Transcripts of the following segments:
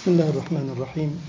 بسم الله الرحمن الرحيم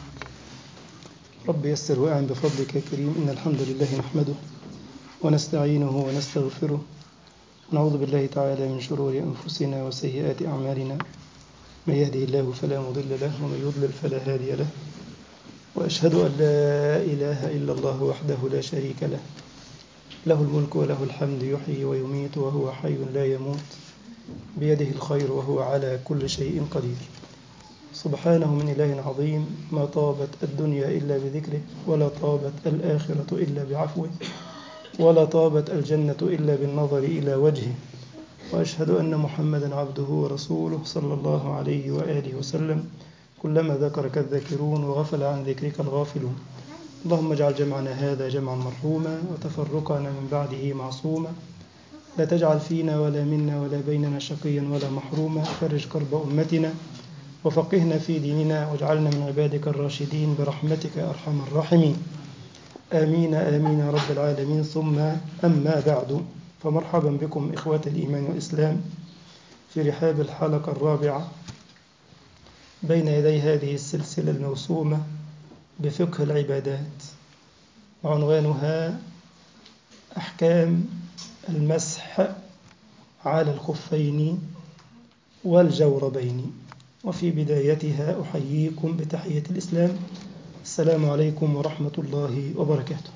رب يسر وأعن بفضلك يا كريم إن الحمد لله نحمده ونستعينه ونستغفره ونعوذ بالله تعالى من شرور أنفسنا وسيئات أعمالنا من يهده الله فلا مضل له ومن يضلل فلا هادي له وأشهد أن لا إله إلا الله وحده لا شريك له له الملك وله الحمد يحيي ويميت وهو حي لا يموت بيده الخير وهو على كل شيء قدير سبحانه من إله عظيم ما طابت الدنيا إلا بذكره ولا طابت الآخرة إلا بعفوه ولا طابت الجنة إلا بالنظر إلى وجهه وأشهد أن محمدا عبده ورسوله صلى الله عليه وآله وسلم كلما ذكرك الذاكرون وغفل عن ذكرك الغافلون اللهم اجعل جمعنا هذا جمعا مرحوما وتفرقنا من بعده معصوما لا تجعل فينا ولا منا ولا بيننا شقيا ولا محروما فرج كرب أمتنا وفقهنا في ديننا واجعلنا من عبادك الراشدين برحمتك يا أرحم الراحمين آمين آمين يا رب العالمين ثم أما بعد فمرحبا بكم إخوة الإيمان والإسلام في رحاب الحلقة الرابعة بين يدي هذه السلسلة الموسومة بفقه العبادات وعنوانها أحكام المسح على الخفين والجوربين وفي بدايتها أحييكم بتحية الإسلام السلام عليكم ورحمة الله وبركاته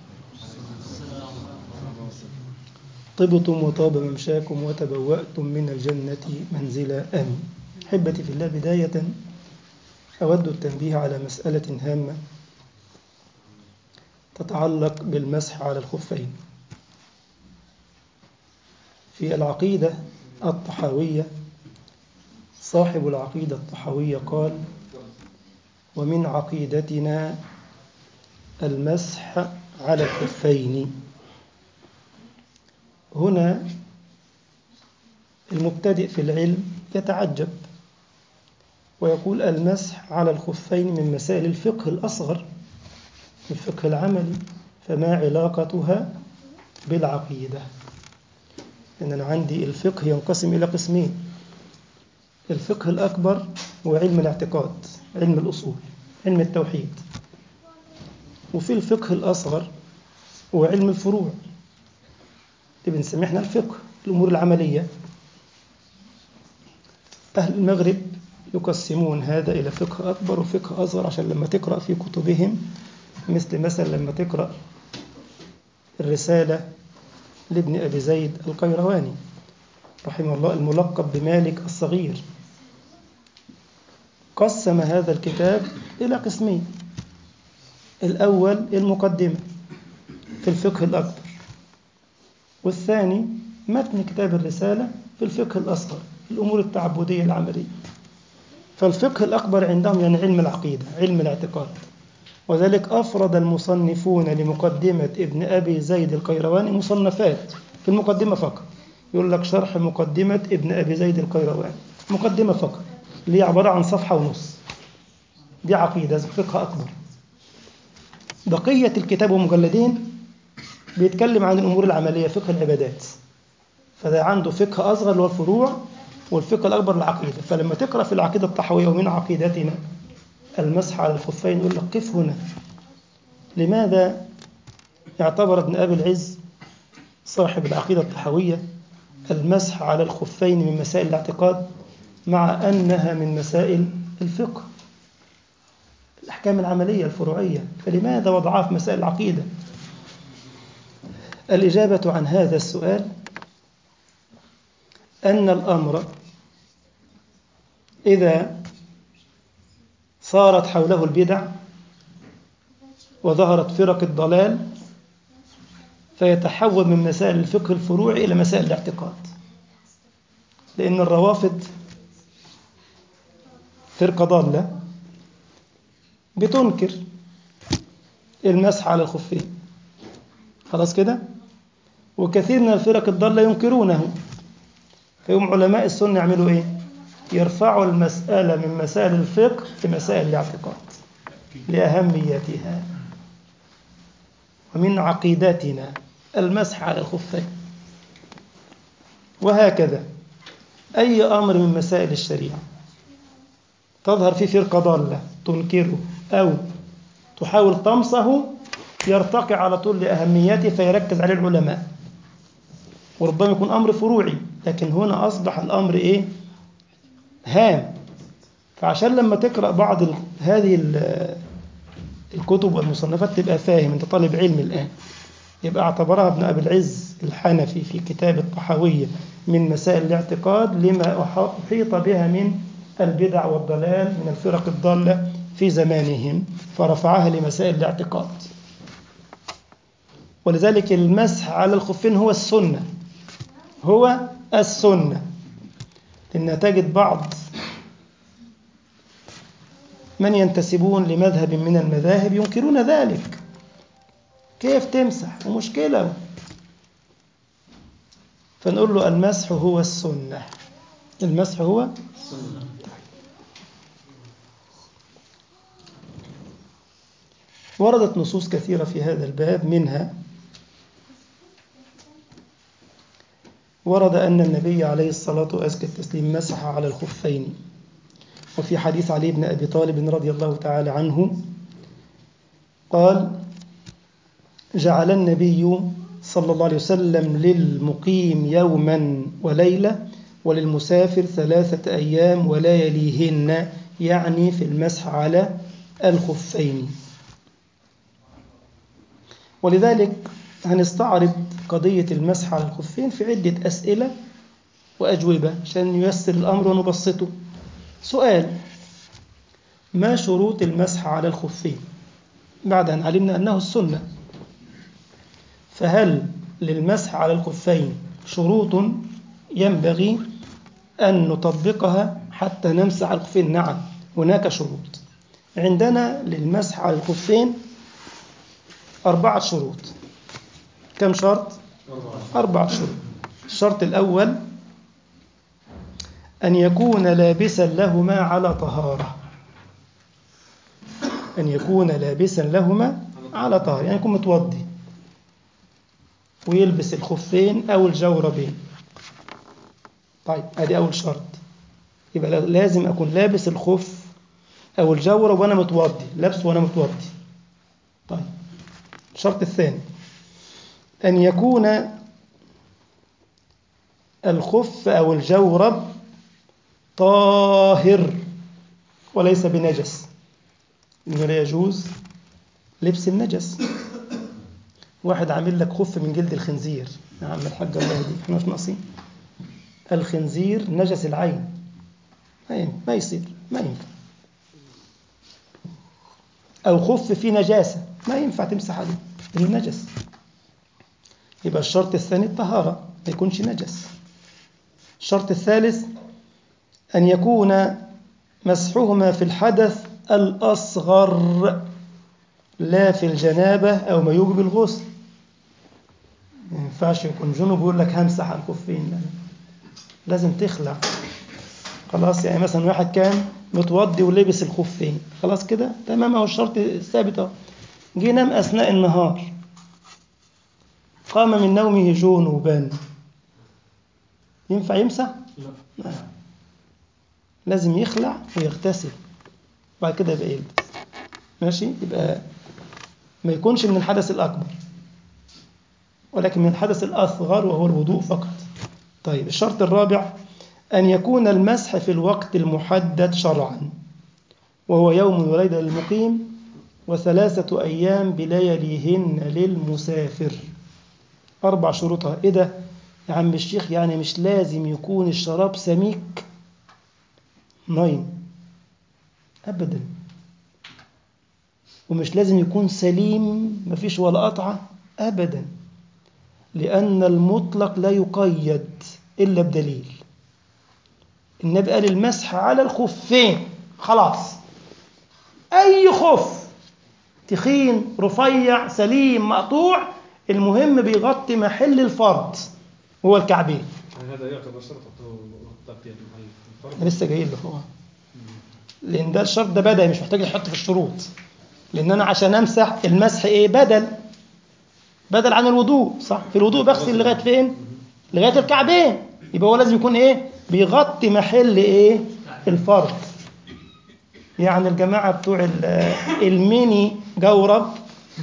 طبتم وطاب ممشاكم وتبوأتم من الجنة منزلا آمين أحبتي في الله بداية أود التنبيه على مسألة هامة تتعلق بالمسح على الخفين في العقيدة الطحاوية صاحب العقيدة الطحاوية قال ومن عقيدتنا المسح على الخفين هنا المبتدئ في العلم يتعجب ويقول المسح على الخفين من مسائل الفقه الأصغر الفقه العملي فما علاقتها بالعقيدة إن أنا عندي الفقه ينقسم إلى قسمين الفقه الأكبر هو علم الاعتقاد علم الأصول علم التوحيد وفي الفقه الأصغر هو علم الفروع اللي بنسميه احنا الفقه الأمور العملية أهل المغرب يقسمون هذا إلى فقه أكبر وفقه أصغر عشان لما تقرأ في كتبهم مثل مثلا لما تقرأ الرسالة لابن أبي زيد القيرواني رحمه الله الملقب بمالك الصغير قسم هذا الكتاب إلى قسمين الأول المقدمة في الفقه الأكبر والثاني متن كتاب الرسالة في الفقه الأصغر الأمور التعبدية العملية فالفقه الأكبر عندهم يعني علم العقيدة علم الاعتقاد وذلك أفرد المصنفون لمقدمة ابن أبي زيد القيرواني مصنفات في المقدمة فقط يقول لك شرح مقدمة ابن أبي زيد القيرواني مقدمة فقط اللي هي عبارة عن صفحة ونص دي عقيدة فقه أكبر بقية الكتاب ومجلدين بيتكلم عن الأمور العملية فقه العبادات فده عنده فقه أصغر اللي هو الفروع والفقه الأكبر العقيدة فلما تقرأ في العقيدة الطحوية ومن عقيدتنا المسح على الخفين يقول لك قف هنا لماذا اعتبر ابن أبي العز صاحب العقيدة الطحوية المسح على الخفين من مسائل الاعتقاد مع أنها من مسائل الفقه الأحكام العملية الفروعية فلماذا وضعها في مسائل العقيدة الإجابة عن هذا السؤال أن الأمر إذا صارت حوله البدع وظهرت فرق الضلال فيتحول من مسائل الفقه الفروعي إلى مسائل الاعتقاد لأن الروافض فرقة ضالة بتنكر المسح على الخفين خلاص كده وكثير من الفرق الضالة ينكرونه فيوم علماء السنة يعملوا إيه يرفعوا المسألة من مسائل الفقه في مسائل الاعتقاد لأهميتها ومن عقيدتنا المسح على الخفين وهكذا أي أمر من مسائل الشريعة تظهر فيه فرقة ضالة تنكره أو تحاول طمسه يرتقي على طول لأهميته فيركز عليه العلماء وربما يكون أمر فروعي لكن هنا أصبح الأمر إيه هام فعشان لما تقرأ بعض ال- هذه ال- الكتب والمصنفات تبقى فاهم أنت طالب علم الآن يبقى اعتبرها ابن أبي العز الحنفي في كتاب الطحاوية من مسائل الاعتقاد لما أح- أحيط بها من البدع والضلال من الفرق الضالة في زمانهم فرفعها لمسائل الاعتقاد ولذلك المسح على الخفين هو السنة هو السنة لأن تجد بعض من ينتسبون لمذهب من المذاهب ينكرون ذلك كيف تمسح ومشكلة فنقول له المسح هو السنة المسح هو وردت نصوص كثيرة في هذا الباب منها ورد أن النبي عليه الصلاة وأزكى التسليم مسح على الخفين وفي حديث علي بن أبي طالب رضي الله تعالى عنه قال جعل النبي صلى الله عليه وسلم للمقيم يوما وليلة وللمسافر ثلاثة أيام ولياليهن يعني في المسح على الخفين ولذلك هنستعرض قضية المسح على الخفين في عدة أسئلة وأجوبة عشان نيسر الأمر ونبسطه سؤال ما شروط المسح على الخفين بعد أن علمنا أنه السنة فهل للمسح على الخفين شروط ينبغي أن نطبقها حتى نمسح على الخفين نعم هناك شروط عندنا للمسح على الخفين أربعة شروط كم شرط؟ أربعة شروط الشرط الأول أن يكون لابسا لهما على طهارة أن يكون لابسا لهما على طهارة يعني يكون متوضي ويلبس الخفين أو الجوربين طيب ادي أول شرط يبقى لازم أكون لابس الخف أو الجورب وأنا متوضي لابسه وأنا متوضي طيب الشرط الثاني أن يكون الخف أو الجورب طاهر وليس بنجس إنه لا يجوز لبس النجس واحد عامل لك خف من جلد الخنزير يا عم الحاج الله يهديك احنا مش ناقصين الخنزير نجس العين ما ينفع ما يصير ما ينفع أو خف فيه نجاسة ما ينفع تمسح عليه لأنه نجس يبقى الشرط الثاني الطهارة ما يكونش نجس الشرط الثالث أن يكون مسحهما في الحدث الأصغر لا في الجنابة أو ما يوجب الغسل ما ينفعش يكون جنوب يقول لك همسح على الخفين لا لا. لازم تخلع خلاص يعني مثلا واحد كان متوضي ولبس الخفين خلاص كده تمام اهو الشرط ثابت اهو جه نام اثناء النهار قام من نومه جنوبا ينفع يمسح؟ لا لازم يخلع ويغتسل بعد كده يبقى يلبس ماشي يبقى ما يكونش من الحدث الأكبر ولكن من الحدث الأصغر وهو الوضوء فقط طيب الشرط الرابع أن يكون المسح في الوقت المحدد شرعا وهو يوم وليلة للمقيم وثلاثة أيام بلياليهن للمسافر أربع شروطها إيه ده يا عم الشيخ يعني مش لازم يكون الشراب سميك نايم أبدا ومش لازم يكون سليم مفيش ولا قطعة أبدا لأن المطلق لا يقيد إلا بدليل النبي قال المسح على الخفين خلاص أي خف تخين رفيع سليم مقطوع المهم بيغطي محل الفرد هو الكعبين هذا يعتبر شرط تغطية محل أنا الفرد لسه جاي له هو لأن ده الشرط ده بدني مش محتاج يحط في الشروط لأن أنا عشان أمسح المسح إيه بدل بدل عن الوضوء صح في الوضوء بغسل لغاية فين لغاية الكعبين يبقى هو لازم يكون إيه بيغطي محل إيه الفرد يعني الجماعة بتوع ال- الميني جورب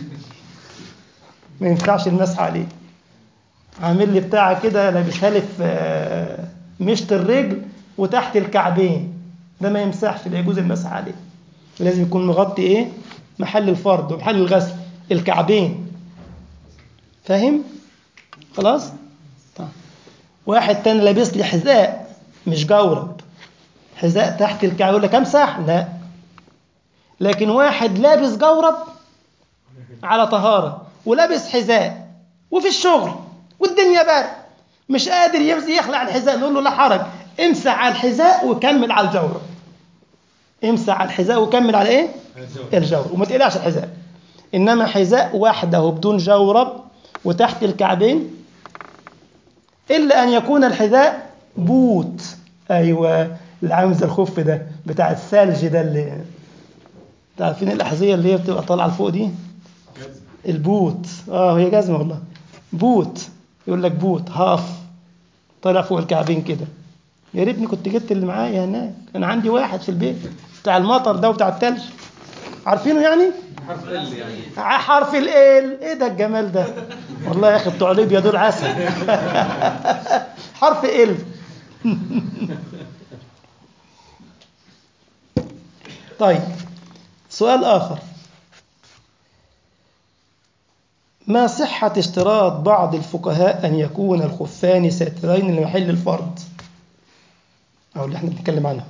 ما ينفعش المسح عليه عامل لي بتاعة كده لابسها لي في آه، مشط الرجل وتحت الكعبين ده ما يمسحش لا يجوز المسح عليه لازم يكون مغطي ايه محل الفرد ومحل الغسل الكعبين فاهم خلاص طيب. واحد تاني لابس لي حذاء مش جورب حذاء تحت الكعب يقول لك امسح لا لكن واحد لابس جورب على طهارة ولابس حذاء وفي الشغل والدنيا برد مش قادر يمس- يخلع الحذاء نقول له لا حرج امسح على الحذاء وكمل على الجورب امسح على الحذاء وكمل على ايه الجورب وما تقلعش الحذاء انما حذاء وحده بدون جورب وتحت الكعبين الا ان يكون الحذاء بوت ايوه اللي عامل زي الخف ده بتاع الثلج ده اللي عارفين الاحذيه اللي هي بتبقى طالعه لفوق دي البوت اه هي جزمه والله بوت يقول لك بوت هاف طالع فوق الكعبين كده يا ريتني كنت جبت اللي معايا هناك انا عندي واحد في البيت بتاع المطر ده وبتاع التلج عارفينه يعني حرف ال يعني ع- حرف ال ايه ده الجمال ده والله يا اخي بتوع ليبيا دول عسل حرف ال طيب سؤال اخر ما صحة اشتراط بعض الفقهاء أن يكون الخفان ساترين لمحل الفرد أو اللي احنا بنتكلم عنها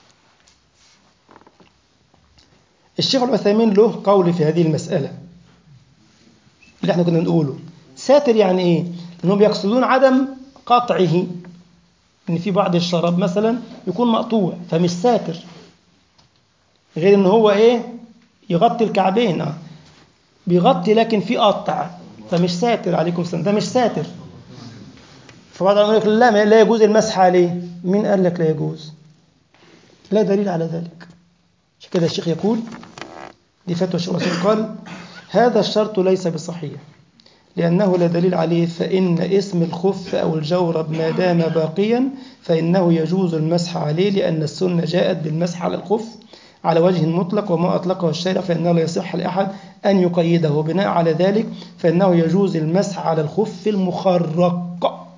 الشيخ العثيمين له قول في هذه المسألة اللي احنا كنا نقوله ساتر يعني ايه؟ انهم يقصدون عدم قطعه ان في بعض الشراب مثلا يكون مقطوع فمش ساتر غير ان هو ايه يغطي الكعبين اه بيغطي لكن في قطع فمش ساتر عليكم السلام ده مش ساتر فبعض العلماء يقول لا لا يجوز المسح عليه مين قال لك لا يجوز لا دليل على ذلك عشان كده الشيخ يقول دي فتوى الشيخ الرسول قال هذا الشرط ليس بصحيح لأنه لا دليل عليه فإن اسم الخف أو الجورب ما دام باقيا فإنه يجوز المسح عليه لأن السنة جاءت بالمسح على الخف على وجه مطلق وما أطلقه الشارع فإنه لا يصح لأحد أن يقيده بناء على ذلك فإنه يجوز المسح على الخف المخرق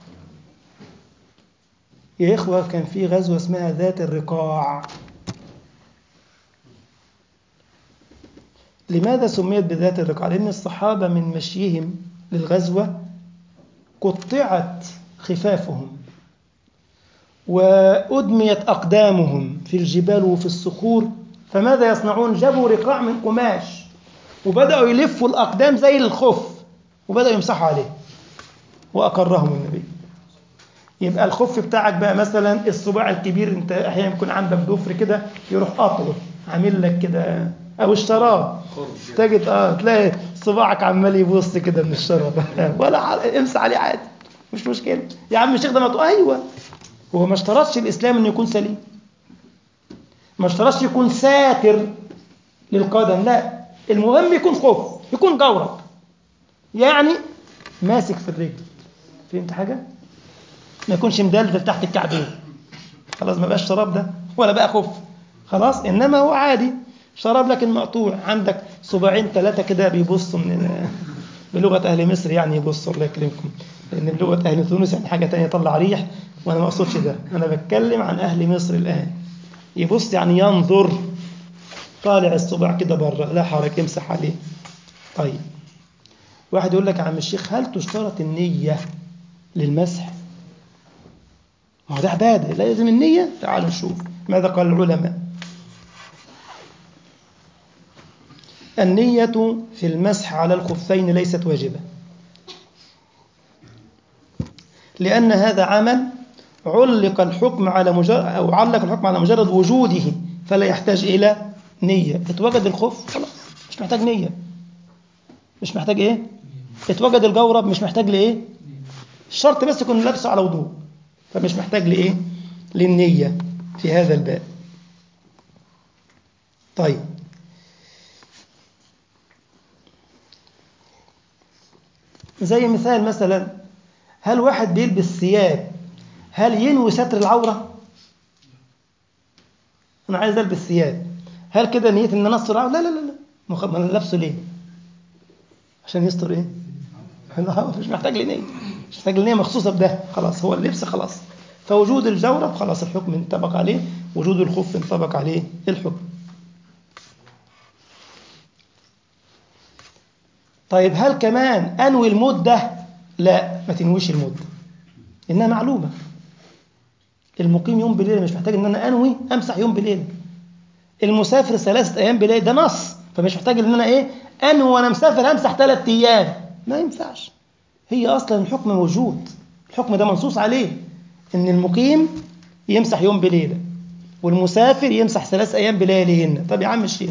يا إخوة كان في غزوة اسمها ذات الرقاع لماذا سميت بذات الرقاع؟ لأن الصحابة من مشيهم للغزوة قطعت خفافهم وأدميت أقدامهم في الجبال وفي الصخور فماذا يصنعون؟ جابوا رقاع من قماش وبدأوا يلفوا الأقدام زي الخف وبدأوا يمسحوا عليه وأقرهم النبي يبقى الخف بتاعك بقى مثلا الصباع الكبير انت احيانا يكون عندك ضفر كده يروح قاطعه عامل لك كده او الشراب تجد اه تلاقي صباعك عمال يبص كده من الشراب ولا ع- امسح عليه عادي مش مشكله يا عم الشيخ ده مطلوب ايوه هو ما اشترطش الاسلام انه يكون سليم ما اشترطش يكون ساتر للقدم لا المهم يكون خف يكون جورب يعني ماسك في الرجل فهمت حاجه ما يكونش مدلدل تحت الكعبين خلاص ما بقاش شراب ده ولا بقى خف خلاص انما هو عادي شراب لكن مقطوع عندك صباعين ثلاثه كده بيبصوا من بلغه اهل مصر يعني يبصوا الله يكرمكم لان بلغه اهل تونس يعني حاجه ثانيه يطلع ريح وانا ما اقصدش ده انا بتكلم عن اهل مصر الان يبص يعني ينظر طالع الصباع كده بره لا حرج امسح عليه طيب واحد يقول لك يا عم الشيخ هل تشترط النيه للمسح ما هو ده عبادة لا لازم النية تعالوا نشوف ماذا قال العلماء النية في المسح على الخفين ليست واجبة لأن هذا عمل علق الحكم على مجرد أو علق الحكم على مجرد وجوده فلا يحتاج إلى نية اتوجد الخف خلاص مش محتاج نية مش محتاج إيه اتوجد الجورب مش محتاج لإيه الشرط بس يكون لابسه على وضوء فمش محتاج لإيه للنية في هذا الباب طيب زي مثال مثلا هل واحد بيلبس ثياب هل ينوي ستر العورة أنا عايز ألبس ثياب هل كده نية ان انا استر عورة؟ لا لا لا لا مخ- ما انا لابسه ليه عشان يستر ايه لا، مش محتاج لنية مش محتاج لنية مخصوصة بده خلاص هو اللبس خلاص فوجود الجورب خلاص الحكم انطبق عليه وجود الخف انطبق عليه الحكم طيب هل كمان انوي المدة لا ما تنويش المدة انها معلومة المقيم يوم بليلة مش محتاج ان انا انوي امسح يوم بليلة المسافر ثلاثة ايام بليلة ده نص فمش محتاج ان انا ايه انوي وانا مسافر امسح ثلاث ايام ما ينفعش هي اصلا الحكم موجود الحكم ده منصوص عليه ان المقيم يمسح يوم بليلة والمسافر يمسح ثلاث ايام بلياليهن طب يا عم الشيخ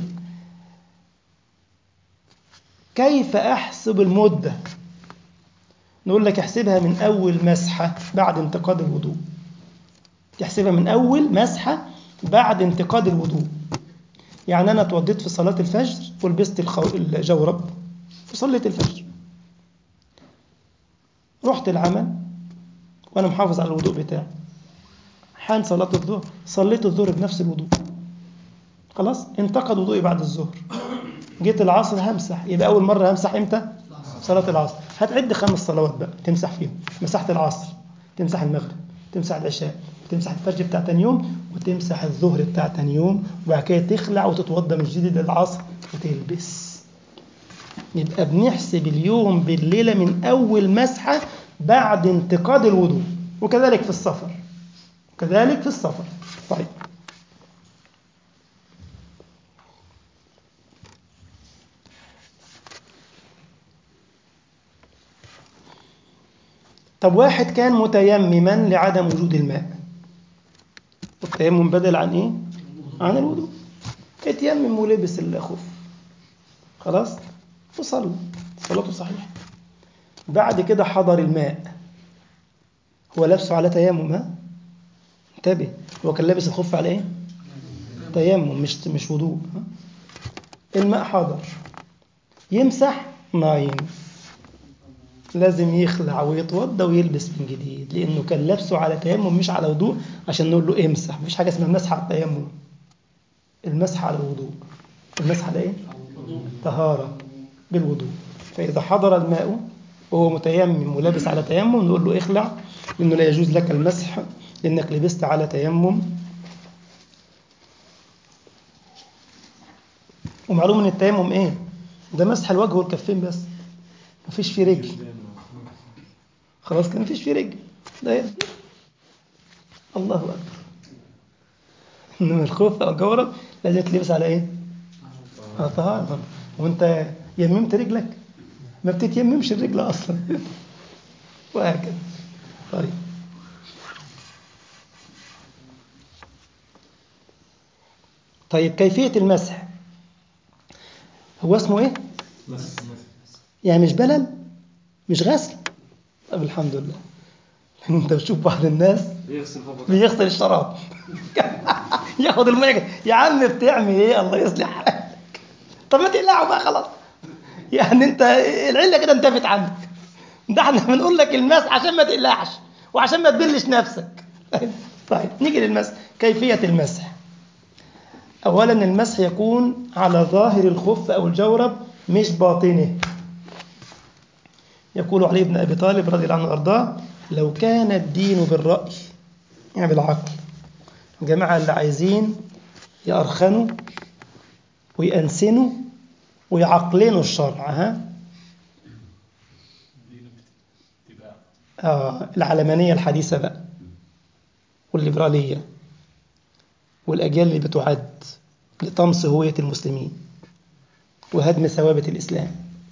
كيف احسب المدة نقول لك احسبها من اول مسحة بعد انتقاد الوضوء تحسبها من أول مسحة بعد انتقاد الوضوء يعني أنا اتوضيت في صلاة الفجر ولبست الخو... الجورب وصليت الفجر رحت العمل وأنا محافظ على الوضوء بتاعي حان صلاة الظهر صليت الظهر بنفس الوضوء خلاص انتقد وضوئي بعد الظهر جيت العصر همسح يبقى أول مرة همسح إمتى؟ صلاة العصر هتعد خمس صلوات بقى تمسح فيهم مسحت العصر تمسح المغرب تمسح العشاء تمسح الفجر بتاع تاني يوم وتمسح الظهر بتاع تاني يوم وبعد كده تخلع وتتوضى من جديد للعصر وتلبس يبقى بنحسب اليوم بالليلة من أول مسحة بعد انتقاد الوضوء وكذلك في السفر كذلك في السفر طيب طب واحد كان متيمما لعدم وجود الماء التيمم بدل عن ايه عن الوضوء اتيمم ولبس الخف خلاص وصلى صلاته صحيحه بعد كده حضر الماء هو لابسه على تيمم ها انتبه هو كان لابس الخف على ايه تيمم مش مش وضوء ها؟ الماء حضر يمسح ناين لازم يخلع ويتوضى ويلبس من جديد لانه كان لابسه على تيمم مش على وضوء عشان نقول له امسح مفيش حاجه اسمها مسح على التيمم المسح على الوضوء المسح على ايه طهاره بالوضوء فاذا حضر الماء وهو متيمم ولابس على تيمم نقول له اخلع لانه لا يجوز لك المسح لانك لبست على تيمم ومعلوم ان التيمم ايه ده مسح الوجه والكفين بس مفيش فيه رجل خلاص كان مفيش فيه رجل ده يد. الله اكبر انما الخوف او الجورب لازم تلبس على ايه؟ على طهارة وانت يممت رجلك ما بتتيممش الرجل اصلا وهكذا طيب طيب كيفية المسح هو اسمه ايه؟ يعني مش بلل مش غسل طب الحمد لله انت بتشوف بعض الناس يغسل فوق بيغسل الشراب ياخد الميه يا عم بتعمل ايه الله يصلح حالك طب ما تقلعه بقى خلاص يعني انت العله كده انتفت عندك ده احنا بنقول لك المسح عشان ما تقلعش وعشان ما تبلش نفسك طيب نيجي للمسح كيفيه المسح اولا المسح يكون على ظاهر الخف او الجورب مش باطنه يقول علي بن ابي طالب رضي الله عنه وارضاه لو كان الدين بالراي يعني بالعقل الجماعه اللي عايزين يأرخنوا ويأنسنوا ويعقلنوا الشرع ها آه العلمانية الحديثة بقى والليبرالية والأجيال اللي بتعد لطمس هوية المسلمين وهدم ثوابت الإسلام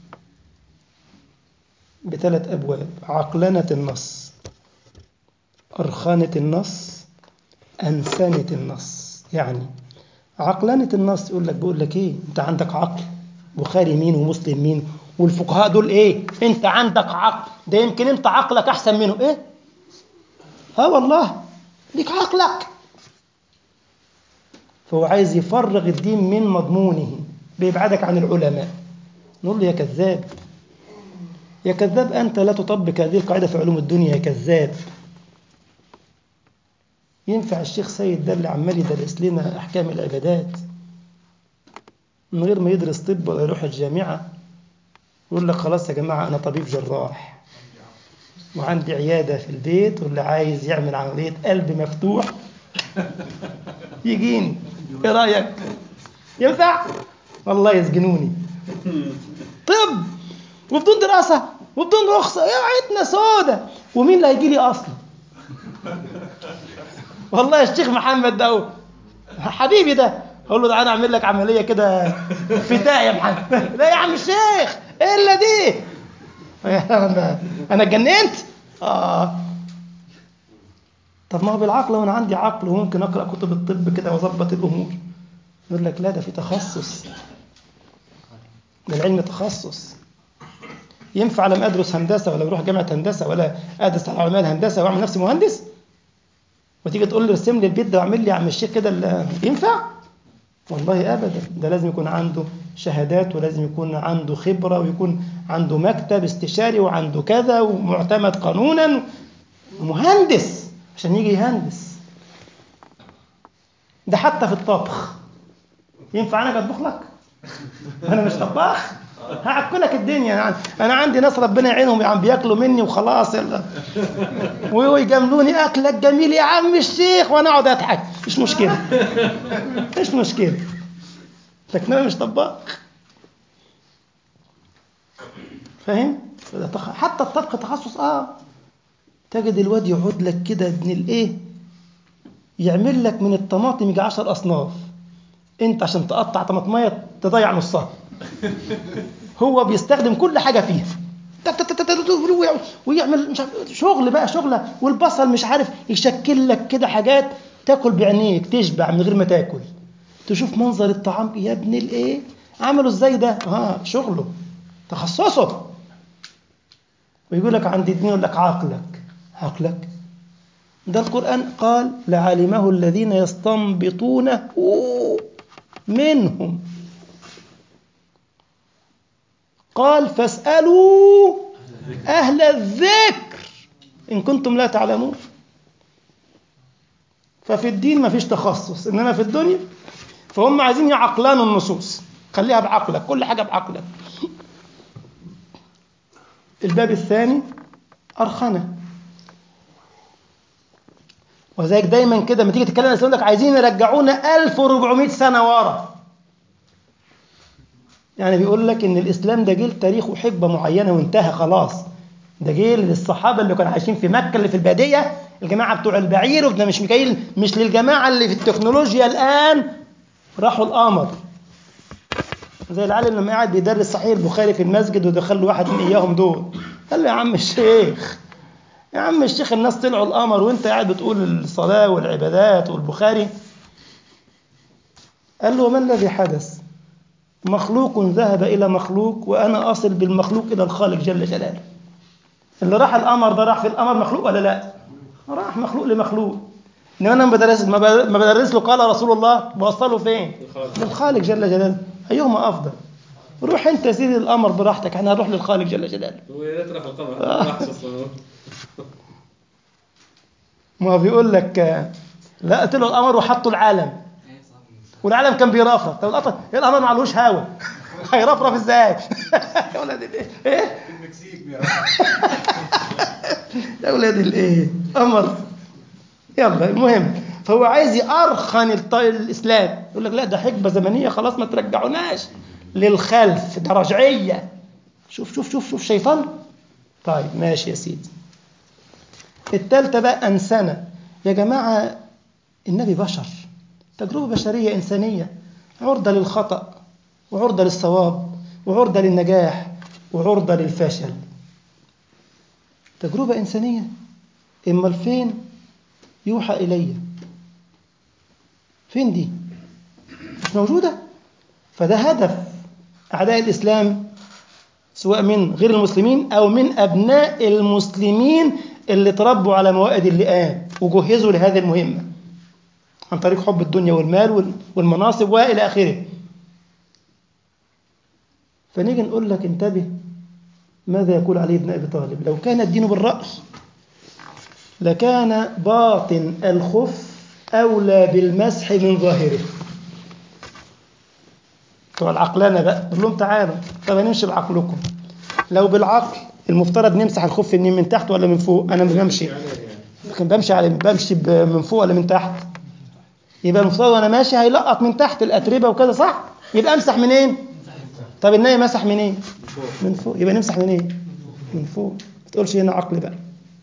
بثلاث أبواب عقلنة النص أرخانة النص أنسنة النص يعني عقلنة النص يقول لك بيقول لك إيه أنت عندك عقل بخاري مين ومسلم مين والفقهاء دول إيه أنت عندك عقل ده يمكن أنت عقلك أحسن منهم إيه ها والله ليك عقلك فهو عايز يفرغ الدين من مضمونه بيبعدك عن العلماء نقول له يا كذاب يا كذاب أنت لا تطبق هذه القاعدة في علوم الدنيا يا كذاب ينفع الشيخ سيد ده اللي عمال يدرس لنا أحكام العبادات من غير ما يدرس طب ولا يروح الجامعة يقول لك خلاص يا جماعة أنا طبيب جراح وعندي عيادة في البيت واللي عايز يعمل عملية قلب مفتوح يجيني ايه رأيك ينفع والله يسجنوني طب وبدون دراسة وبدون رخصة يا عيتنا سودة ومين اللي هيجي لي أصلا والله يا الشيخ محمد ده هو. حبيبي ده اقول له تعالى اعمل لك عمليه كده فداء يا محمد لا يا عم الشيخ ايه الا دي انا انا اتجننت اه طب ما هو بالعقل وانا عندي عقل وممكن اقرا كتب الطب كده واظبط الامور يقول لك لا ده في تخصص ده العلم تخصص ينفع لما ادرس هندسه ولا اروح جامعه هندسه ولا ادرس على علماء الهندسه واعمل نفسي مهندس وتيجي تقول لي ارسم لي البيت ده واعمل لي يا عم الشيخ كده ال- ينفع؟ والله ابدا ده لازم يكون عنده شهادات ولازم يكون عنده خبره ويكون عنده مكتب استشاري وعنده كذا ومعتمد قانونا ومهندس عشان يجي يهندس ده حتى في الطبخ ينفع انا اطبخ لك؟ انا مش طباخ هاكلك الدنيا يعني انا عندي ناس ربنا يعينهم يا عم بياكلوا مني وخلاص يلا ويجاملوني اكلك جميل يا عم الشيخ وانا اقعد اضحك مش مشكله مش مشكله لكن انا مش طباخ فاهم فده تخ- حتى الطبخ تخصص اه تجد الواد يقعد لك كده ابن الايه يعمل لك من الطماطم يجي 10 اصناف انت عشان تقطع طماطميه تضيع نصها هو بيستخدم كل حاجه فيها تك تك تك تك ويع- ويعمل مش عارف شغل بقى شغله والبصل مش عارف يشكل لك كده حاجات تاكل بعينيك تشبع من غير ما تاكل تشوف منظر الطعام يا ابن الايه عملوا ازاي ده اه شغله تخصصه ويقول لك عندي دين يقول لك عقلك عقلك ده القرآن قال لعلمه الذين يستنبطونه منهم قال فاسألوا أهل الذكر إن كنتم لا تعلمون ففي الدين ما فيش تخصص إنما في الدنيا فهم عايزين يعقلانوا النصوص خليها بعقلك كل حاجة بعقلك الباب الثاني أرخنة وذلك دايما كده لما تيجي تتكلم عن الإسلام يقول لك عايزين يرجعونا 1400 سنة ورا يعني بيقول لك ان الاسلام ده جيل تاريخه حقبه معينه وانتهى خلاص ده جيل للصحابه اللي كانوا عايشين في مكه اللي في الباديه الجماعه بتوع البعير وده مش جاي مش للجماعه اللي في التكنولوجيا الان راحوا القمر زي العالم لما قاعد بيدرس صحيح البخاري في المسجد ودخل له واحد من اياهم دول قال له يا عم الشيخ يا عم الشيخ الناس طلعوا القمر وانت قاعد بتقول الصلاه والعبادات والبخاري قال له وما الذي حدث مخلوق ذهب إلى مخلوق وأنا أصل بالمخلوق إلى الخالق جل جلاله اللي راح القمر ده راح في القمر مخلوق ولا لا راح مخلوق لمخلوق إنما أنا ما بدرس ما بدرس- ما بدرس له قال رسول الله بوصله فين الخالق. للخالق جل جلاله أيهما أفضل روح أنت يا سيدي القمر براحتك أنا هروح للخالق جل جلاله ويا ريت راح القمر ما راحش اصلا ما هو بيقول لك آه، لا طلعوا القمر وحطوا العالم والعالم كان بيرفرف طب القمر القمر معلوش هوا هيرفرف ازاي يا ولاد الايه ايه المكسيك يا ولاد الايه قمر يلا المهم فهو عايز يأرخن الط- الاسلام يقول لك لا ده حقبه زمنيه خلاص ما ترجعوناش للخلف ده رجعيه شوف شوف شوف شوف شيطان طيب ماشي يا سيدي التالتة بقى أنسنة يا جماعة النبي بشر تجربة بشرية إنسانية عرضة للخطأ وعرضة للصواب وعرضة للنجاح وعرضة للفشل تجربة إنسانية إما فين يوحى إلي فين دي مش موجودة فده هدف أعداء الإسلام سواء من غير المسلمين أو من أبناء المسلمين اللي تربوا على موائد اللئام وجهزوا لهذه المهمة عن طريق حب الدنيا والمال وال- والمناصب وإلى آخره فنيجي نقول لك انتبه ماذا يقول علي بن أبي طالب لو كان الدين بالرأي لكان باطن الخف أولى بالمسح من ظاهره بتوع العقلانة بقى قول لهم تعالوا طب هنمشي بعقلكم لو بالعقل المفترض نمسح الخف منين من تحت ولا من فوق انا بمشي لكن بمشي على بمشي ب- من فوق ولا من تحت يبقى المفترض وانا ماشي هيلقط من تحت الاتربه وكده صح يبقى امسح منين طب النايم مسح منين من فوق يبقى نمسح منين من فوق ما تقولش هنا عقل بقى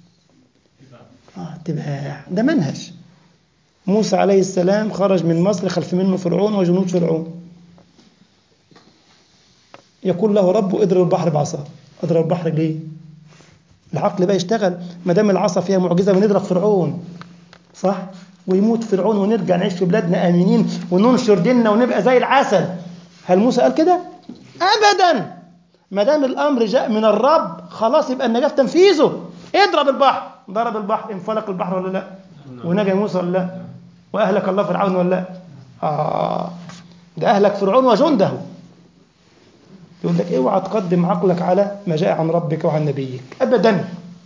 اه اتباع ده منهج موسى عليه السلام خرج من مصر خلف منه فرعون وجنود فرعون يقول له ربه اضرب البحر بعصا اضرب البحر ليه العقل بقى يشتغل ما دام العصا فيها معجزه ونضرب فرعون صح ويموت فرعون ونرجع نعيش في بلادنا امنين وننشر ديننا ونبقى زي العسل هل موسى قال كده ابدا ما دام الامر جاء من الرب خلاص يبقى النجاه في تنفيذه اضرب البحر ضرب البحر انفلق البحر ولا لا ونجا موسى ولا لا واهلك الله فرعون ولا لا اه ده اهلك فرعون وجنده يقول لك اوعى تقدم عقلك على ما جاء عن ربك وعن نبيك ابدا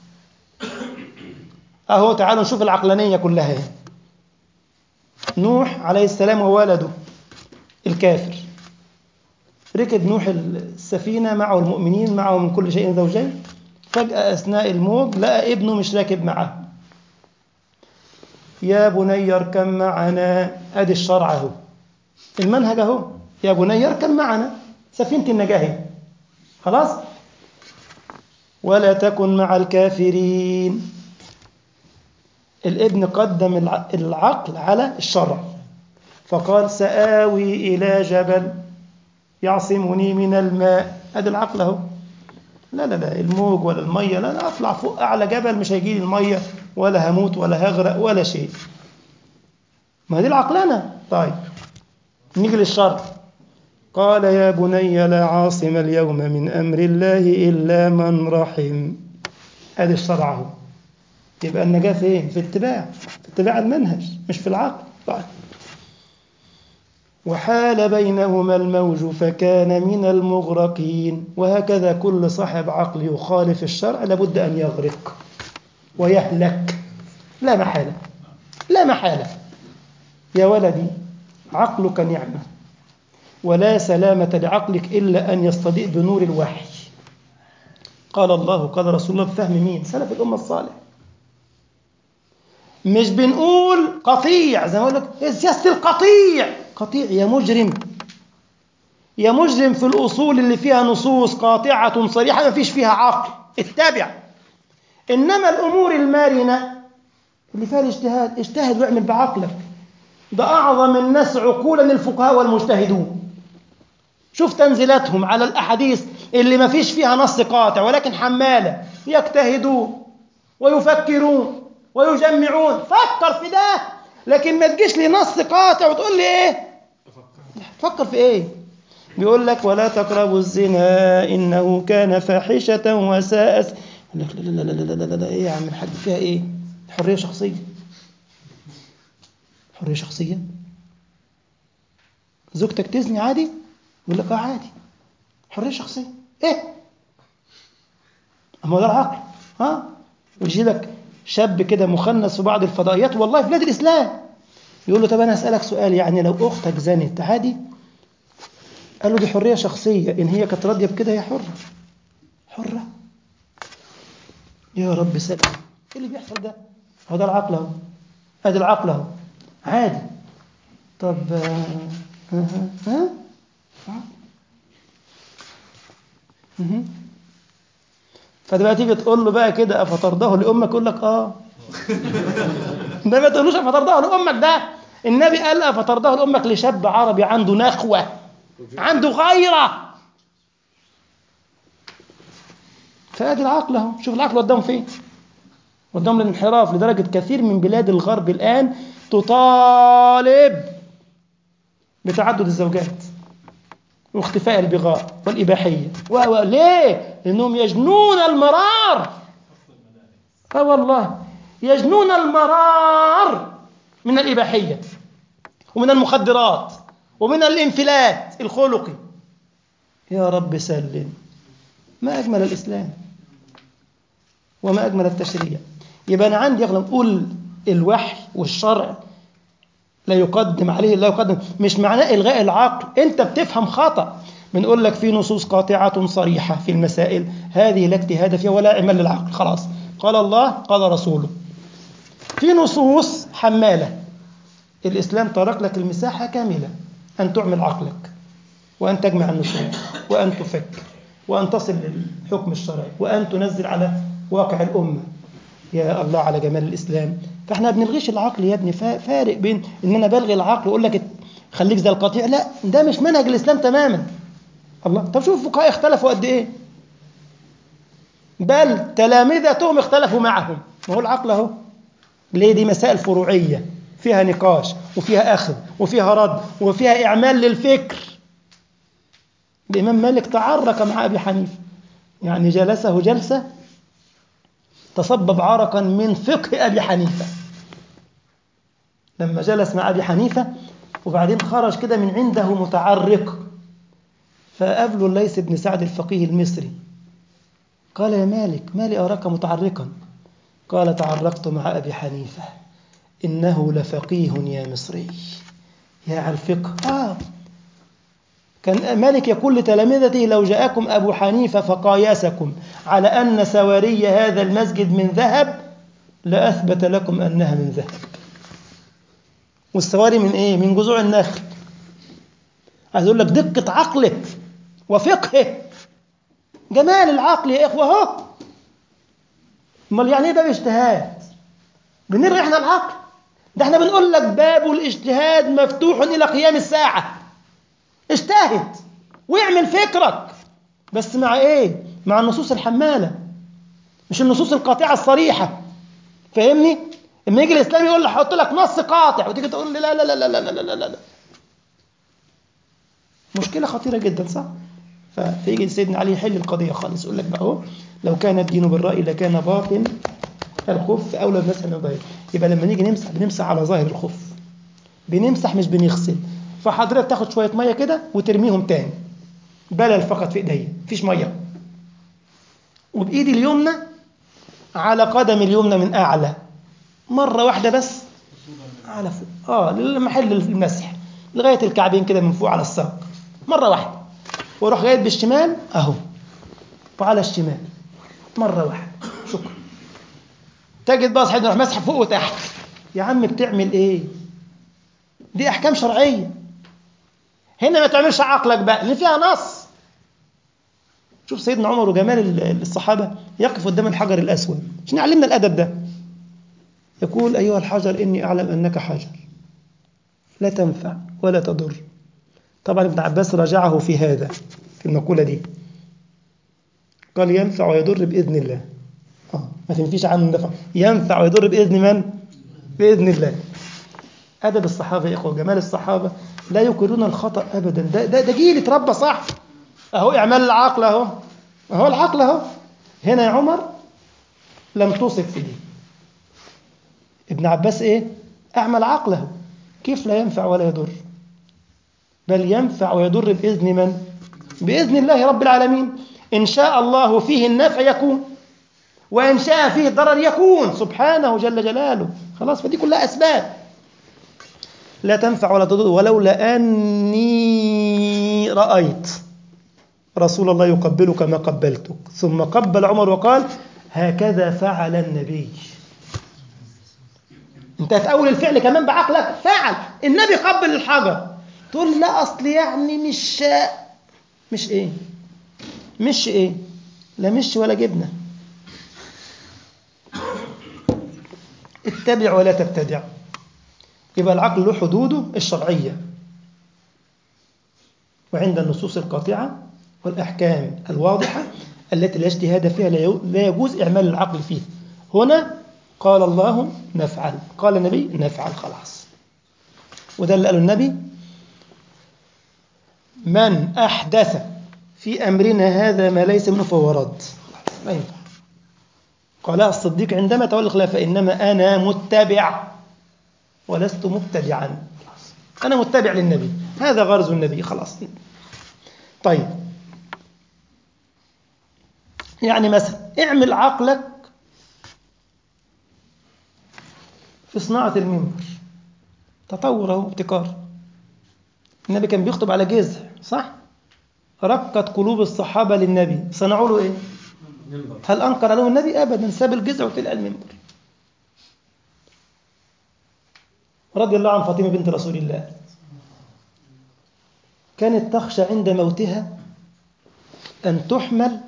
اهو تعالوا نشوف العقلانيه كلها اهي. نوح عليه السلام وولده الكافر ركب نوح السفينه معه المؤمنين معه من كل شيء زوجين فجاه اثناء الموج لقى ابنه مش راكب معه يا بني اركب معنا ادي الشرع اهو المنهج اهو يا بني اركب معنا سفينه النجاه اهي. خلاص ولا تكن مع الكافرين الابن قدم الع- العقل على الشرع فقال سآوي إلى جبل يعصمني من الماء هذا العقل اهو لا لا لا الموج ولا المية لا لا أطلع فوق أعلى جبل مش هيجي لي المية ولا هموت ولا هغرق ولا شيء ما دي العقلانة طيب نيجي للشرع قال يا بني لا عاصم اليوم من أمر الله إلا من رحم هذا الشرع اهو يبقى النجاة فين؟ في اتباع في اتباع المنهج مش في العقل طيب. وحال بينهما الموج فكان من المغرقين وهكذا كل صاحب عقل يخالف الشرع لابد أن يغرق ويهلك لا محالة لا محالة يا ولدي عقلك نعمة ولا سلامة لعقلك إلا أن يستضيء بنور الوحي قال الله قال رسول الله بفهم مين سلف الأمة الصالح مش بنقول قطيع زي ما اقول لك سياسه القطيع قطيع يا مجرم يا مجرم في الاصول اللي فيها نصوص قاطعه صريحه ما فيش فيها عقل اتبع انما الامور المرنه اللي فيها الاجتهاد اجتهد واعمل بعقلك ده اعظم الناس عقولا الفقهاء والمجتهدون شوف تنزيلاتهم على الاحاديث اللي ما فيش فيها نص قاطع ولكن حماله يجتهدون ويفكرون ويجمعون فكر في ده لكن ما تجيش لي نص قاطع وتقول لي ايه فكر في ايه بيقول لك ولا تقربوا الزنا انه كان فاحشه وساء س- يقول لك لا لا لا لا لا لا, لا ايه يا عم الحاج فيها ايه حريه شخصيه حريه شخصيه زوجتك تزني عادي يقول لك اه عادي حريه شخصيه ايه اما ده العقل ها ويجي لك شاب كده مخنث في بعض الفضائيات والله في بلاد الاسلام يقول له طب انا اسالك سؤال يعني لو اختك زنت عادي قال له دي حريه شخصيه ان هي كانت راضيه بكده هي حره حره يا رب سلام ايه اللي بيحصل ده هو ده العقل اهو ادي العقل اهو عادي طب آه، ها ها ها مهم. فدلوقتي تيجي تقول له بقى كده افطرده لامك يقول لك اه ده ما تقولوش افطرده لامك ده النبي قال افطرده لامك لشاب عربي عنده نخوه عنده غيره فادي العقل اهو شوف العقل قدام فين قدام الانحراف لدرجه كثير من بلاد الغرب الان تطالب بتعدد الزوجات واختفاء البغاء والإباحية و و- ليه؟ لأنهم يجنون المرار اه والله يجنون المرار من الإباحية ومن المخدرات ومن الانفلات الخلقي يا رب سلم ما أجمل الإسلام وما أجمل التشريع يبقى أنا عندي أغلب نقول الوحي والشرع لا يقدم عليه لا يقدم مش معناه إلغاء العقل أنت بتفهم خطأ بنقول لك في نصوص قاطعة صريحة في المسائل هذه لا اجتهاد فيها ولا اعمال للعقل خلاص قال الله قال رسوله في نصوص حمالة الإسلام ترك لك المساحة كاملة أن تعمل عقلك وأن تجمع النصوص وأن تفكر وأن تصل للحكم الشرعي وأن تنزل على واقع الأمة يا الله على جمال الإسلام فإحنا ما بنلغيش العقل يا ابني فا- فارق بين إن أنا بلغي العقل وأقول لك خليك زي القطيع لا ده مش منهج الإسلام تماما الله طب شوف الفقهاء اختلفوا قد إيه بل تلامذتهم اختلفوا معهم ما هو العقل أهو ليه دي مسائل فروعية فيها نقاش وفيها أخذ وفيها رد وفيها إعمال للفكر الإمام مالك تعرك مع أبي حنيفة يعني جلسه جلسة تصبب عرقا من فقه أبي حنيفة لما جلس مع أبي حنيفة وبعدين خرج كده من عنده متعرق فقابله الليث بن سعد الفقيه المصري قال يا مالك ما لي أراك متعرقا قال تعرقت مع أبي حنيفة إنه لفقيه يا مصري يا على الفقه آه كان مالك يقول لتلامذته لو جاءكم أبو حنيفة فقايسكم على أن سواري هذا المسجد من ذهب لأثبت لكم أنها من ذهب والسواري من إيه؟ من جذوع النخل عايز أقول لك دقة عقله وفقهه جمال العقل يا إخوة أهو امال يعني ايه باب اجتهاد بنلغي احنا العقل ده احنا بنقول لك باب الاجتهاد مفتوح الى قيام الساعه اجتهد واعمل فكرك بس مع ايه مع النصوص الحماله مش النصوص القاطعه الصريحه فاهمني لما يجي الاسلام يقول لي هحط لك نص قاطع وتيجي تقول لي لا لا لا لا لا لا لا لا لا مشكله خطيره جدا صح فيجي سيدنا علي يحل القضيه خالص يقول لك بقى اهو لو كان الدين بالرأي لكان باطن الخف أولى بالناس أن يضيع يبقى لما نيجي نمسح بنمسح على ظاهر الخف بنمسح مش بنغسل فحضرتك تاخد شوية مية كده وترميهم تاني بلل فقط في ايديا مفيش مية وبإيدي اليمنى على قدم اليمنى من أعلى مرة واحدة بس على فوق اه لمحل المسح لغاية الكعبين كده من فوق على الساق مرة واحدة واروح جايب بالشمال اهو وعلى الشمال مرة واحدة شكرا تجد بقى صاحبنا يروح مسح فوق وتحت يا عم بتعمل ايه دي احكام شرعية هنا ما تعملش عقلك بقى اللي فيها نص شوف سيدنا عمر وجمال الصحابة يقف قدام الحجر الأسود عشان يعلمنا الأدب ده يقول أيها الحجر إني أعلم أنك حجر لا تنفع ولا تضر طبعا ابن عباس راجعه في هذا في المقولة دي قال ينفع ويضر بإذن الله آه ما تنفيش عنه النفع ينفع ويضر بإذن من؟ بإذن الله أدب الصحابة يا إخوة جمال الصحابة لا يقرون الخطأ أبدا ده, ده, ده جيل اتربى صح أهو إعمال العقل أهو أهو العقل أهو هنا يا عمر لم تصب في دي ابن عباس إيه؟ أعمل عقله كيف لا ينفع ولا يضر بل ينفع ويضر بإذن من؟ بإذن الله رب العالمين إن شاء الله فيه النفع يكون وإن شاء فيه الضرر يكون سبحانه جل جلاله خلاص فدي كلها أسباب لا تنفع ولا تضر ولولا أني رأيت رسول الله يقبلك ما قبلتك ثم قبل عمر وقال هكذا فعل النبي انت هتأول الفعل كمان بعقلك فعل النبي قبل الحجر تقول لا أصل يعني مش مش إيه مش إيه لا مش ولا جبنة اتبع ولا تبتدع يبقى العقل له حدوده الشرعية وعند النصوص القاطعة والأحكام الواضحة التي لا اجتهاد فيها لا يجوز إعمال العقل فيها هنا قال الله نفعل قال النبي نفعل خلاص وده اللي قاله النبي من أحدث في أمرنا هذا ما ليس منه فهو رد ما ينفع قالها الصديق عندما تولى الخلافة إنما أنا متبع ولست مبتدعا أنا متبع للنبي هذا غرز النبي خلاص طيب يعني مثلا اعمل عقلك في صناعة المنبر تطور اهو ابتكار النبي كان بيخطب على جذع صح رقت قلوب الصحابة للنبي صنعوا له ايه منبر هل أنكر له النبي أبدا ساب الجذع وطلع المنبر رضي الله عن فاطمة بنت رسول الله كانت تخشى عند موتها أن تحمل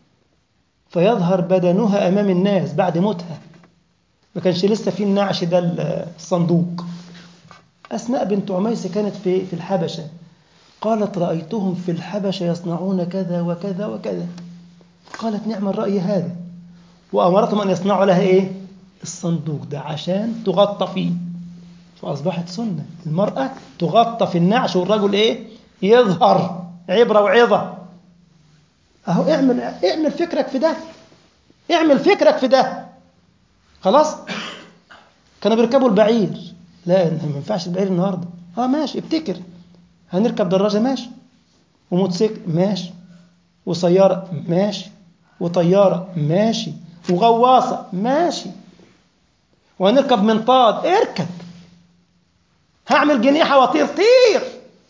فيظهر بدنها أمام الناس بعد موتها ما كانش لسه في النعش ده الصندوق أسماء بنت عميس كانت في في الحبشة قالت رأيتهم في الحبشة يصنعون كذا وكذا وكذا قالت نعم الرأي هذا وأمرتهم أن يصنعوا لها إيه الصندوق ده عشان تغطى فيه فأصبحت سنة المرأة تغطى في النعش والرجل إيه يظهر عبرة وعظة أهو اعمل اعمل فكرك في ده اعمل فكرك في ده خلاص كانوا بيركبوا البعير لا ما ينفعش البعير النهارده اه ماشي ابتكر هنركب دراجة ماشي وموتوسيكل ماشي وسيارة ماشي وطيارة ماشي وغواصة ماشي وهنركب منطاد اركب هعمل جنيحة واطير طير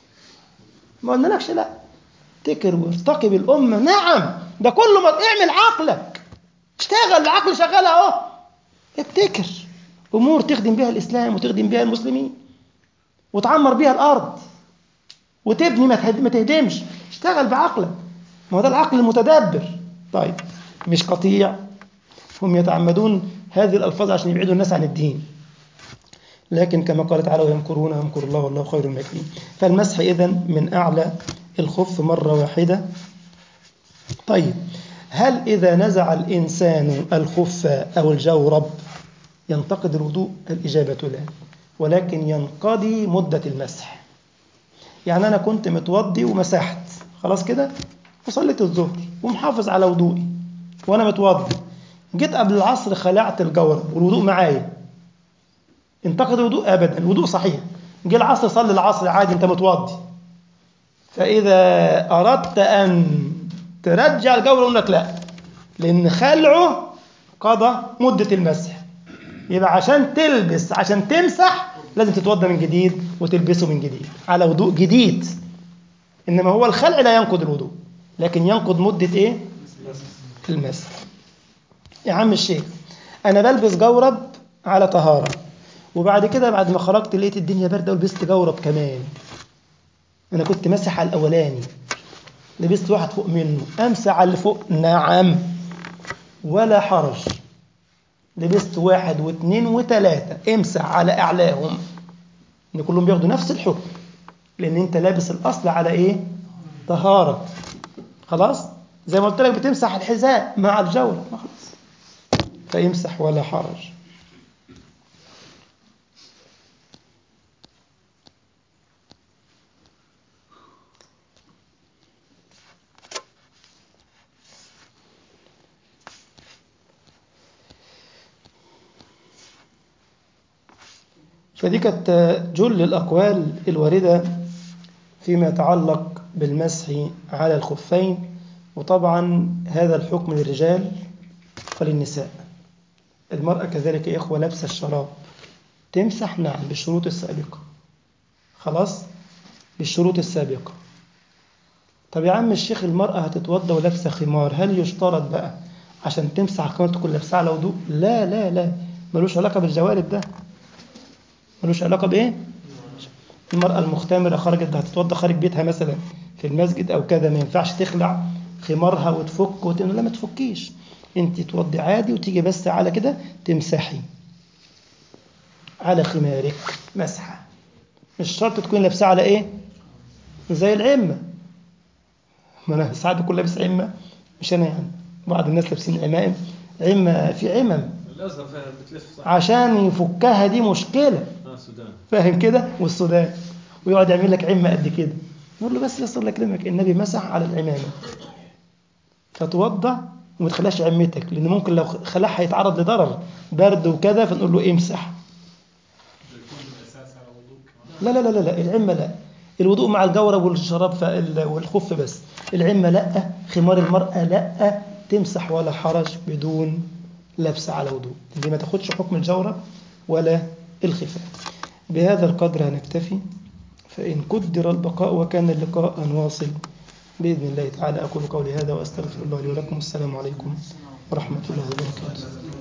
ما قلنالكش لا ابتكر وارتقي بالأمة نعم ده كله ما اعمل عقلك اشتغل العقل شغال اهو ابتكر أمور تخدم بها الإسلام وتخدم بها المسلمين وتعمر بها الأرض وتبني ما تهد- ما تهدمش اشتغل بعقلك ما هو ده العقل المتدبر طيب مش قطيع هم يتعمدون هذه الألفاظ عشان يبعدوا الناس عن الدين لكن كما قال تعالى ويمكرون ويمكر الله والله خير الماكرين فالمسح إذن من أعلى الخف مرة واحدة طيب هل إذا نزع الإنسان الخف أو الجورب ينتقد الوضوء الإجابة لا ولكن ينقضي مدة المسح يعني أنا كنت متوضي ومسحت خلاص كده وصليت الظهر ومحافظ على وضوئي وأنا متوضي جيت قبل العصر خلعت الجورب والوضوء معايا انتقد الوضوء أبدا الوضوء صحيح جه العصر صلي العصر عادي أنت متوضي فإذا أردت أن ترجع الجورب يقول لك لا لأن خلعه قضى مدة المسح يبقى عشان تلبس عشان تمسح لازم تتوضى من جديد وتلبسه من جديد على وضوء جديد انما هو الخلع لا ينقض الوضوء لكن ينقض مدة ايه المسح يا عم الشيخ انا بلبس جورب على طهارة وبعد كده بعد ما خرجت لقيت الدنيا باردة ولبست جورب كمان انا كنت مسح على الاولاني لبست واحد فوق منه امسح على اللي فوق نعم ولا حرج لبست واحد واثنين وثلاثة امسح على أعلاهم إن كلهم بياخدوا نفس الحكم لأن أنت لابس الأصل على إيه؟ طهارة خلاص؟ زي ما قلت لك بتمسح الحذاء مع الجورة ما خلاص فيمسح ولا حرج فدي كانت جل الأقوال الواردة فيما يتعلق بالمسح على الخفين وطبعا هذا الحكم للرجال وللنساء المرأة كذلك يا إخوة لابسة الشراب تمسح نعم بالشروط السابقة خلاص بالشروط السابقة طب يا عم الشيخ المرأة هتتوضى ولابسة خمار هل يشترط بقى عشان تمسح الخمار تكون لابسها على وضوء لا لا لا ملوش علاقة بالجوارب ده ملوش علاقة بإيه؟ المرأة المختمرة خرجت هتتوضى خارج بيتها مثلا في المسجد أو كذا ما ينفعش تخلع خمارها وتفك وتقول لا ما تفكيش أنت توضي عادي وتيجي بس على كده تمسحي على خمارك مسحة مش شرط تكون لابسة على إيه؟ زي العمة ما أنا ساعات بكون لابس عمة مش أنا يعني بعض الناس لابسين عمائم عمة في عمم الازهر فيها بتلف صح عشان يفكها دي مشكلة اه السودان فاهم كده والسودان ويقعد يعمل لك عمة قد كده نقول له بس يصل لك لمك النبي مسح على العمامة فتوضى وما تخليهاش عمتك لان ممكن لو خلاها هيتعرض لضرر برد وكذا فنقول له امسح لا لا لا لا لا العمة لا الوضوء مع الجورب والشراب فال- والخف بس العمة لا خمار المرأة لا تمسح ولا حرج بدون لبس على وضوء دي ما تاخدش حكم الجورب ولا الخفاف بهذا القدر هنكتفي فإن قدر البقاء وكان اللقاء نواصل بإذن الله تعالى أقول قولي هذا وأستغفر الله لي ولكم السلام عليكم ورحمة الله وبركاته